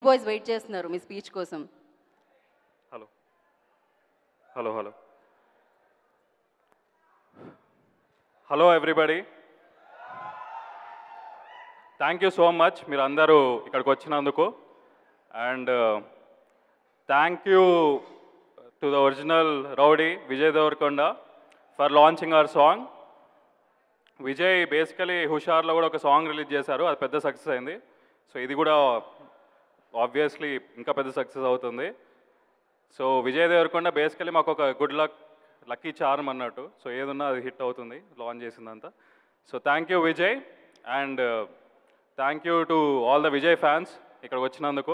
boys wait చేస్తున్నారు మీ speech కోసం hello hello hello hello everybody thank you so much మీరు అందరూ ఇక్కడికి వచ్చినందుకు and thank you to the original rowdy Vijay Deverakonda for launching our song Vijay basically హుషార్లో కూడా ఒక సాంగ్ రిలీజ్ చేశారు అది పెద్ద సక్సెస్ అయింది సో ఇది కూడా ఆబ్వియస్లీ ఇంకా పెద్ద సక్సెస్ అవుతుంది సో విజయ్ దేవరకొండ బేసికలీ మాకు ఒక గుడ్ లక్ లక్కీ చార్మ్ అన్నట్టు సో ఏదున్నా అది హిట్ అవుతుంది లాంచ్ చేసిందంతా so thank you Vijay and thank you to all the Vijay fans ఇక్కడికి వచ్చినందుకు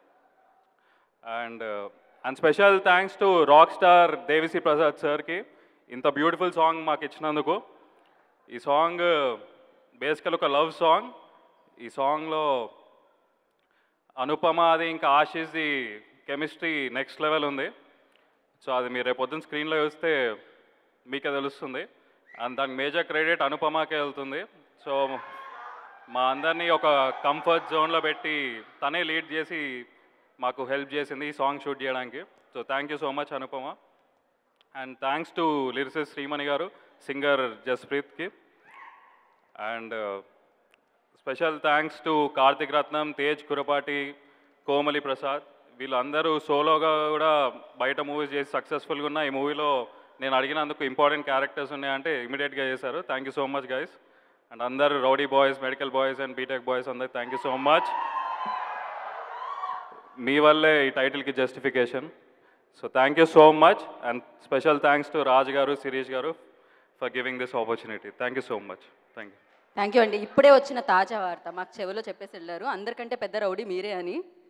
and and special thanks to rock star Devi Sri Prasad సార్కి ఇంత బ్యూటిఫుల్ సాంగ్ మాకు ఇచ్చినందుకు ఈ సాంగ్ బేసికల్ ఒక లవ్ సాంగ్ ఈ సాంగ్లో అనుపమ అది ఇంకా ఆశీస్ది కెమిస్ట్రీ నెక్స్ట్ లెవెల్ ఉంది సో అది మీరు రేపు పొద్దున్న స్క్రీన్లో చూస్తే మీకే తెలుస్తుంది అండ్ దానికి మేజర్ క్రెడిట్ అనుపమకే వెళ్తుంది సో మా అందరినీ ఒక కంఫర్ట్ జోన్లో పెట్టి తనే లీడ్ చేసి మాకు హెల్ప్ చేసింది ఈ సాంగ్ షూట్ చేయడానికి so thank you so much Anupama and thanks to lyricist Srimani garu singer జస్ప్రీత్కి and special thanks to Karthik Rathnam Tej Kurapati Komali Prasad వీళ్ళందరూ సోలోగా కూడా బయట మూవీస్ చేసి సక్సెస్ఫుల్గా ఉన్న ఈ మూవీలో నేను అడిగినందుకు ఇంపార్టెంట్ క్యారెక్టర్స్ ఉన్నాయంటే ఇమీడియట్గా చేశారు thank you so much guys and అందరు rowdy boys medical boys and BTech boys అందరు థ్యాంక్ యూ సో మచ్ మీ వల్లే ఈ టైటిల్కి justification so thank you so much and special thanks to Raj garu Shirish garu for giving this opportunity thank you so much thank you thank you అండి ఇప్పుడే వచ్చిన తాజా వార్త మాకు చెవిలో చెప్పేసి వెళ్ళారు అందరికంటే పెద్ద రౌడీ మీరే అని